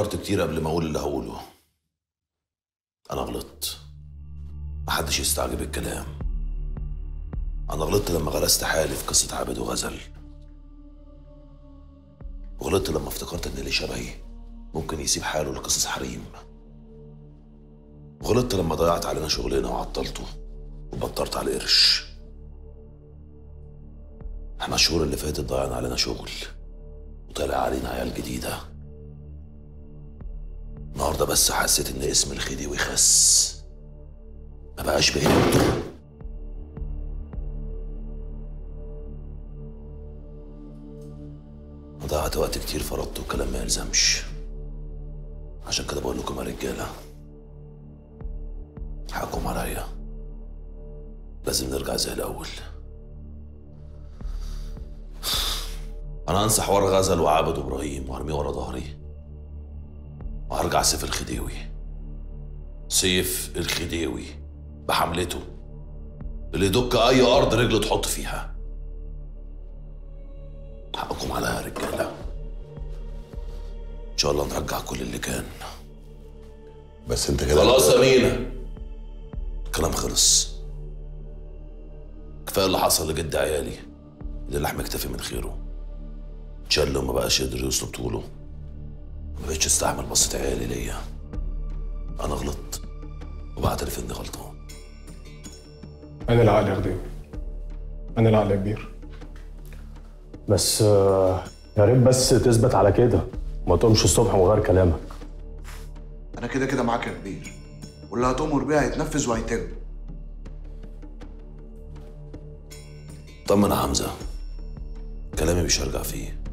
فكرت كتير قبل ما اقول اللي هقوله انا غلطت محدش يستعجب الكلام انا غلطت لما غرست حالي في قصه عابد وغزل وغلطت لما افتكرت ان اللي شبهي ممكن يسيب حاله لقصص حريم وغلطت لما ضيعت علينا شغلنا وعطلته وبطرت على القرش احنا الشهور اللي فاتت ضيعنا علينا شغل وطلع علينا عيال جديدة النهارده بس حسيت ان اسم الخديوي خس ما بقاش بقيمته ضيعت وقت كتير فرطت وكلام ما يلزمش عشان كده بقول لكم يا رجاله حقكم عليا لازم نرجع زي الاول انا انسى حوار غزل وعابد وابراهيم وارميه ورا ظهري وهرجع سيف الخديوي سيف الخديوي بحملته اللي يدك اي ارض رجله تحط فيها حقكم عليا يا رجاله ان شاء الله نرجع كل اللي كان بس انت كده خلاص يا مينا الكلام خلص كفايه اللي حصل لجد عيالي اللي اللحم اكتفي من خيره اتشل وما بقاش يقدر يوصل طوله ما بقتش استحمل بصة عيالي ليا انا غلطت وبعترف اني غلطان انا العقل يا خديوي انا العقل يا كبير بس آه، يا ريت بس تثبت على كده ما تقومش الصبح من غير كلامك انا كده كده معاك يا كبير واللي هتؤمر بيه هيتنفذ وهيتم طمن يا حمزه كلامي مش هرجع فيه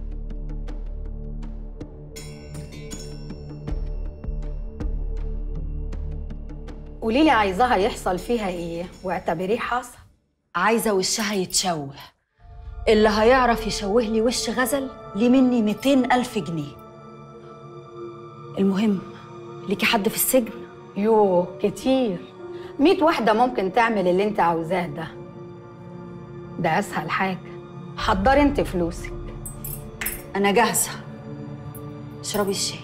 قولي لي عايزاها يحصل فيها ايه واعتبريه حصل عايزة وشها يتشوه اللي هيعرف يشوه لي وش غزل ليه مني 200 ألف جنيه المهم ليكي حد في السجن يوه كتير ميت واحدة ممكن تعمل اللي انت عاوزاه ده ده اسهل حاجة حضري انت فلوسك أنا جاهزة اشربي الشاي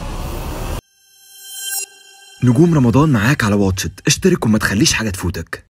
نجوم رمضان معاك على واتشت اشترك وما تخليش حاجة تفوتك